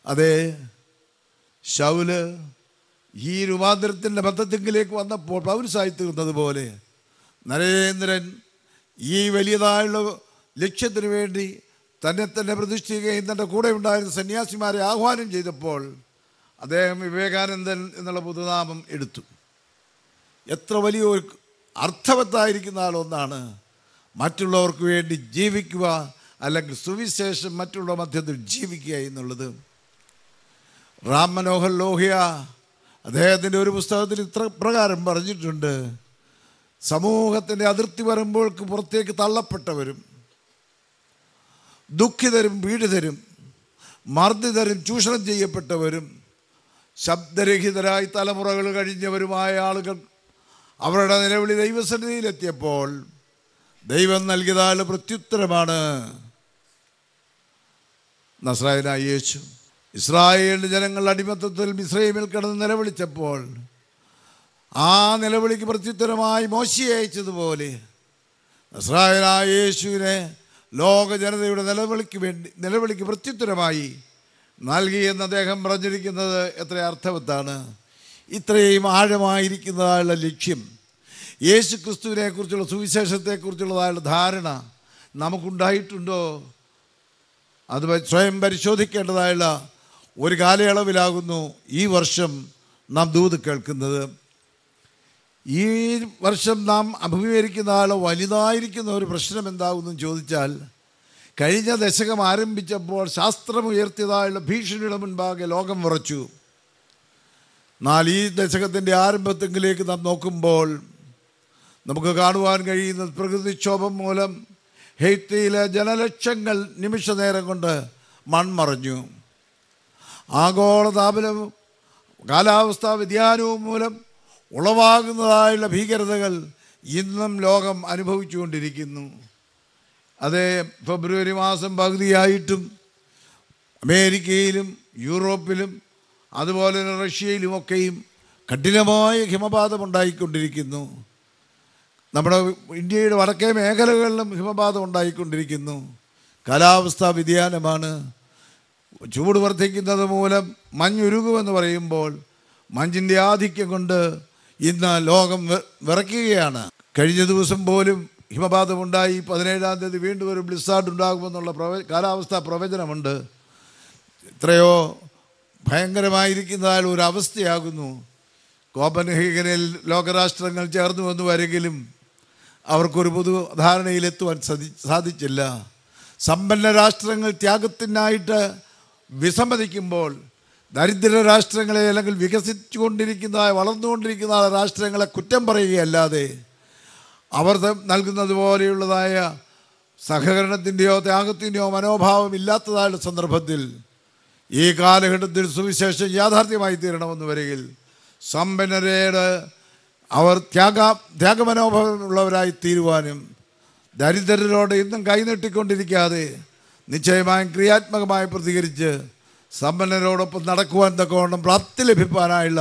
അതെ ശൗല് ഈ രൂപാന്തരത്തിൻ്റെ ബദ്ധത്തിങ്കിലേക്ക് വന്നപ്പോൾ പൗരസായി തീർന്നത് പോലെ നരേന്ദ്രൻ ഈ വലിയതായുള്ള ലക്ഷ്യത്തിന് വേണ്ടി തന്നെ തന്നെ പ്രതിഷ്ഠിക്കുകയും തൻ്റെ കൂടെ ഉണ്ടായിരുന്ന സന്യാസിമാരെ ആഹ്വാനം ചെയ്തപ്പോൾ അദ്ദേഹം വിവേകാനന്ദൻ എന്നുള്ള പുതുനാമം എടുത്തു എത്ര വലിയ ഒരു അർത്ഥവത്തായിരിക്കുന്ന ആളൊന്നാണ് മറ്റുള്ളവർക്ക് വേണ്ടി ജീവിക്കുക അല്ലെങ്കിൽ സുവിശേഷം മറ്റുള്ള മധ്യത്തിൽ ജീവിക്കുക എന്നുള്ളത് റാം മനോഹർ ലോഹിയ അദ്ദേഹത്തിൻ്റെ ഒരു പുസ്തകത്തിൽ ഇത്ര പ്രകാരം പറഞ്ഞിട്ടുണ്ട് സമൂഹത്തിൻ്റെ അതിർത്തി വരുമ്പോൾക്ക് പുറത്തേക്ക് തള്ളപ്പെട്ടവരും ദുഃഖിതരും പീഡിതരും മർദ്ദിതരും ചൂഷണം ചെയ്യപ്പെട്ടവരും ശബ്ദരഹിതരായി തലമുറകൾ കഴിഞ്ഞവരുമായ ആളുകൾ അവരുടെ നിലവിളി ദൈവസന്നിധിയിലെത്തിയപ്പോൾ ദൈവം നൽകിയതായ പ്രത്യുത്തരമാണ് നസ്രായനായ യേശു ഇസ്രായേലിൻ്റെ ജനങ്ങൾ അടിമത്തത്തിൽ മിസ്രൈമിൽ കിടന്ന് നിലവിളിച്ചപ്പോൾ ആ നിലവിളിക്ക് പ്രത്യുത്തരമായി മോശിയെ അയച്ചതുപോലെ നസ്രായനായ യേശുവിനെ ലോക ജനതയുടെ നിലവിളിക്ക് വേണ്ടി നിലവിളിക്ക് പ്രത്യുത്തരമായി നൽകി എന്ന് അദ്ദേഹം പറഞ്ഞിരിക്കുന്നത് എത്ര അർത്ഥവത്താണ് ഇത്രയും ആഴമായിരിക്കുന്നതായുള്ള ലക്ഷ്യം യേശു ക്രിസ്തുവിനെ കുറിച്ചുള്ള സുവിശേഷത്തെക്കുറിച്ചുള്ളതായുള്ള ധാരണ നമുക്കുണ്ടായിട്ടുണ്ടോ അത് പ- സ്വയം പരിശോധിക്കേണ്ടതായുള്ള ഒരു കാലയളവിലാകുന്നു ഈ വർഷം നാം ദൂത് കേൾക്കുന്നത് ഈ വർഷം നാം അഭിമുഖീകരിക്കുന്ന ആൾ വലുതായിരിക്കുന്ന ഒരു പ്രശ്നം എന്താകുന്നു ചോദിച്ചാൽ കഴിഞ്ഞ ദശകം ആരംഭിച്ചപ്പോൾ ശാസ്ത്രം ഉയർത്തിയതായുള്ള ഭീഷണിയുടെ മുൻപാകെ ലോകം വിറച്ചു എന്നാൽ ഈ ദശകത്തിൻ്റെ ആരംഭത്തെങ്കിലേക്ക് നാം നോക്കുമ്പോൾ നമുക്ക് കാണുവാൻ കഴിയുന്നത് പ്രകൃതിക്ഷോഭം മൂലം ഹെയ്ത്തിയിലെ ജനലക്ഷങ്ങൾ നിമിഷ നേരം കൊണ്ട് മൺമറഞ്ഞു ആഗോളതാപനവും കാലാവസ്ഥാ വ്യതിയാനവും മൂലം ഉളവാകുന്നതായുള്ള ഭീകരതകൾ ഇന്നും ലോകം അനുഭവിച്ചുകൊണ്ടിരിക്കുന്നു അതേ ഫെബ്രുവരി മാസം പകുതിയായിട്ടും അമേരിക്കയിലും യൂറോപ്പിലും അതുപോലെ തന്നെ റഷ്യയിലുമൊക്കെയും കഠിനമായ ഹിമപാതം ഉണ്ടായിക്കൊണ്ടിരിക്കുന്നു നമ്മുടെ ഇന്ത്യയുടെ വടക്കേ മേഖലകളിലും ഹിമപാതം ഉണ്ടായിക്കൊണ്ടിരിക്കുന്നു കാലാവസ്ഥാ വ്യതിയാനമാണ് ചൂട് വർദ്ധിക്കുന്നത് മൂലം മഞ്ഞുരുകുമെന്ന് പറയുമ്പോൾ മഞ്ഞിൻ്റെ ആധിക്യം കൊണ്ട് ഇന്ന് ലോകം വി- വിറയ്ക്കുകയാണ് കഴിഞ്ഞ ദിവസം പോലും ഹിമപാതമുണ്ടായി പതിനേഴാം തീയതി വീണ്ടും ഒരു ബ്ലിസാർഡ് ഉണ്ടാകുമെന്നുള്ള പ്രവ കാലാവസ്ഥാ പ്രവചനമുണ്ട് എത്രയോ ഭയങ്കരമായിരിക്കുന്നതായ ഒരു അവസ്ഥയാകുന്നു കോപ്പൻഹേഗനിൽ ലോകരാഷ്ട്രങ്ങൾ ചേർന്നു വന്നു വരെങ്കിലും അവർക്കൊരു പൊതു ധാരണയിലെത്തുവാൻ സാധി സാധിച്ചില്ല സമ്പന്ന രാഷ്ട്രങ്ങൾ ത്യാഗത്തിനായിട്ട് വിസമ്മതിക്കുമ്പോൾ ദരിദ്ര രാഷ്ട്രങ്ങളെ അല്ലെങ്കിൽ വികസിച്ചുകൊണ്ടിരിക്കുന്നതായ വളർന്നുകൊണ്ടിരിക്കുന്ന രാഷ്ട്രങ്ങളെ കുറ്റം പറയുകയല്ലാതെ അവർ ത- നൽകുന്നത് പോലെയുള്ളതായ സഹകരണത്തിൻ്റെയോ ത്യാഗത്തിൻ്റെയോ മനോഭാവം ഇല്ലാത്തതായുള്ള സന്ദർഭത്തിൽ ഈ കാലഘട്ടത്തിൽ സുവിശേഷം യാഥാർത്ഥ്യമായി തീരണമെന്ന് വരികിൽ സമ്പന്നരയുടെ അവർ ത്യാഗ ത്യാഗമനോഭാവമുള്ളവരായി തീരുവാനും ദരിദ്രരോട് ഇന്നും കൈനീട്ടിക്കൊണ്ടിരിക്കാതെ നിശ്ചയമായും ക്രിയാത്മകമായി പ്രതികരിച്ച് സമ്പന്നരോടൊപ്പം നടക്കുവാൻ തക്കവണ്ണം പ്രാപ്തി ലഭിക്കാനായുള്ള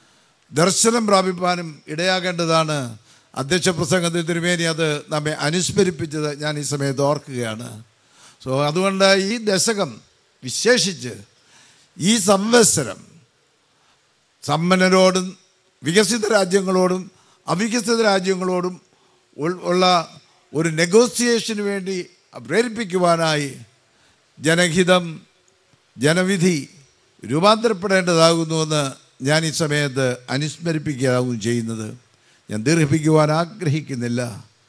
ദർശനം പ്രാപിപ്പാനും ഇടയാകേണ്ടതാണ് അധ്യക്ഷ പ്രസംഗത്തിൽ തിരുമേനി അത് നമ്മെ അനുസ്മരിപ്പിച്ചത് ഞാൻ ഈ സമയത്ത് ഓർക്കുകയാണ് സോ അതുകൊണ്ട് ഈ ദശകം വിശേഷിച്ച് ഈ സംവത്സരം സമ്പന്നരോടും വികസിത രാജ്യങ്ങളോടും അവികസിത രാജ്യങ്ങളോടും ഉൾ- ഉള്ള ഒരു നെഗോസിയേഷന് വേണ്ടി പ്രേരിപ്പിക്കുവാനായി ജനഹിതം ജനവിധി രൂപാന്തരപ്പെടേണ്ടതാകുന്നുവെന്ന് ഞാൻ ഈ സമയത്ത് അനുസ്മരിപ്പിക്കുകയാകും ചെയ്യുന്നത് ഞാൻ ദീർഘിപ്പിക്കുവാൻ ആഗ്രഹിക്കുന്നില്ല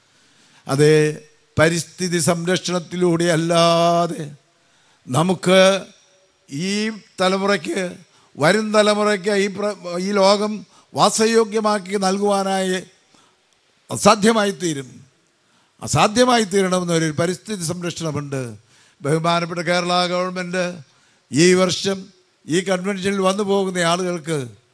അതേ പരിസ്ഥിതി സംരക്ഷണത്തിലൂടെ അല്ലാതെ നമുക്ക് ഈ തലമുറയ്ക്ക് വരും തലമുറയ്ക്ക് ഈ പ്ര ഈ ലോകം വാസയോഗ്യമാക്കി നൽകുവാനായി അസാധ്യമായി തീരും അസാധ്യമായി തീരണമെന്ന് ഒരു പരിസ്ഥിതി സംരക്ഷണമുണ്ട് ബഹുമാനപ്പെട്ട കേരള ഗവൺമെൻറ് ഈ വർഷം ഈ കൺവെൻഷനിൽ വന്നു പോകുന്ന ആളുകൾക്ക്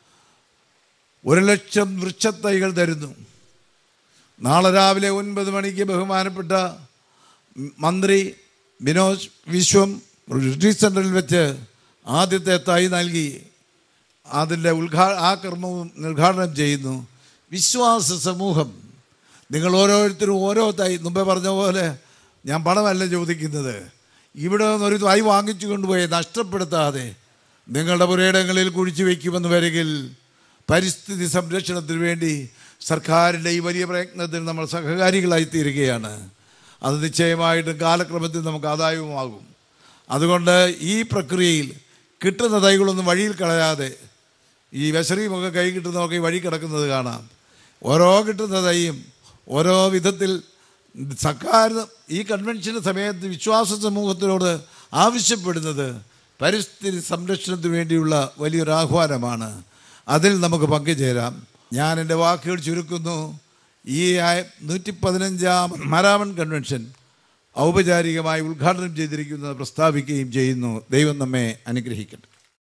ഒരു ലക്ഷം വൃക്ഷത്തൈകൾ തരുന്നു നാളെ രാവിലെ ഒൻപത് മണിക്ക് ബഹുമാനപ്പെട്ട മന്ത്രി വിനോദ് വിശ്വം റിട്രീറ്റ് സെൻറ്ററിൽ വെച്ച് ആദ്യത്തെ തൈ നൽകി അതിൻ്റെ ഉദ്ഘാ ആ കർമ്മവും ഉദ്ഘാടനം ചെയ്യുന്നു വിശ്വാസ സമൂഹം നിങ്ങൾ ഓരോരുത്തരും ഓരോ തൈ മുമ്പേ പറഞ്ഞ പോലെ ഞാൻ പണമല്ല ചോദിക്കുന്നത് ഇവിടെ നിന്നൊരു തൈ വാങ്ങിച്ചു കൊണ്ടുപോയി നഷ്ടപ്പെടുത്താതെ നിങ്ങളുടെ പുരയിടങ്ങളിൽ കുഴിച്ചു വയ്ക്കുമെന്ന് വരികിൽ പരിസ്ഥിതി സംരക്ഷണത്തിന് വേണ്ടി സർക്കാരിൻ്റെ ഈ വലിയ പ്രയത്നത്തിൽ നമ്മൾ സഹകാരികളായി തീരുകയാണ് അത് നിശ്ചയമായിട്ടും കാലക്രമത്തിൽ നമുക്ക് ആദായവുമാകും അതുകൊണ്ട് ഈ പ്രക്രിയയിൽ കിട്ടുന്ന തൈകളൊന്നും വഴിയിൽ കളയാതെ ഈ വിശറിയുമൊക്കെ കൈ കിട്ടുന്നതൊക്കെ ഈ വഴി കിടക്കുന്നത് കാണാം ഓരോ കിട്ടുന്ന തൈയും ഓരോ വിധത്തിൽ സർക്കാർ ഈ കൺവെൻഷൻ്റെ സമയത്ത് വിശ്വാസ സമൂഹത്തിനോട് ആവശ്യപ്പെടുന്നത് പരിസ്ഥിതി സംരക്ഷണത്തിന് വേണ്ടിയുള്ള വലിയൊരു ആഹ്വാനമാണ് അതിൽ നമുക്ക് പങ്കുചേരാം ഞാൻ എൻ്റെ വാക്കുകൾ ചുരുക്കുന്നു ഈ നൂറ്റി പതിനഞ്ചാം മരാമൺ കൺവെൻഷൻ ഔപചാരികമായി ഉദ്ഘാടനം ചെയ്തിരിക്കുന്നത് പ്രസ്താവിക്കുകയും ചെയ്യുന്നു ദൈവം നമ്മെ അനുഗ്രഹിക്കട്ടെ